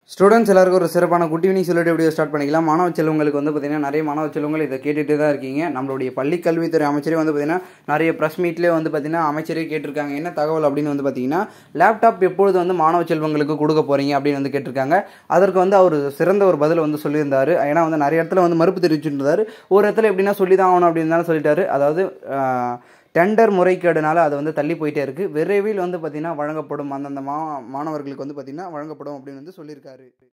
students எல்லாருக்கும் ஒரு சிறப்பான குட் ஈவினிங் சொல்லிட்டு வீடியோ ஸ்டார்ட் பண்ணிக்கலாம் மாணவ செல்வங்களுக்கு வந்து பார்த்தீங்கன்னா நிறைய மாணவ செல்வங்கள் இதை கேட்டுகிட்டே தான் இருக்கீங்க நம்மளுடைய பள்ளி கல்வித்துறை அமைச்சரே வந்து பார்த்தீங்கன்னா நிறைய ப்ரெஸ் மீட்லேயே வந்து பார்த்தீங்கன்னா அமைச்சரே கேட்டிருக்காங்க என்ன தகவல் அப்படின்னு வந்து பார்த்தீங்கன்னா லேப்டாப் எப்பொழுது வந்து மாணவ செல்வங்களுக்கு கொடுக்க போகிறீங்க அப்படின்னு வந்து கேட்டிருக்காங்க அதற்கு வந்து அவர் சிறந்த ஒரு பதில் வந்து சொல்லியிருந்தார் ஏன்னா வந்து நிறைய இடத்துல வந்து மறுப்பு தெரிவிச்சிருந்தார் ஒரு இடத்துல எப்படின்னா சொல்லி தான் ஆகணும் அப்படின்னு சொல்லிட்டாரு அதாவது ஆஹ், டெண்டர் முறைகேடுனால அது வந்து தள்ளி போயிட்டே இருக்கு விரைவில் வந்து பார்த்தீங்கன்னா வழங்கப்படும் அந்தந்த மா மாணவர்களுக்கு வந்து பார்த்தீங்கன்னா வழங்கப்படும் அப்படின்னு வந்து சொல்லியிருக்காரு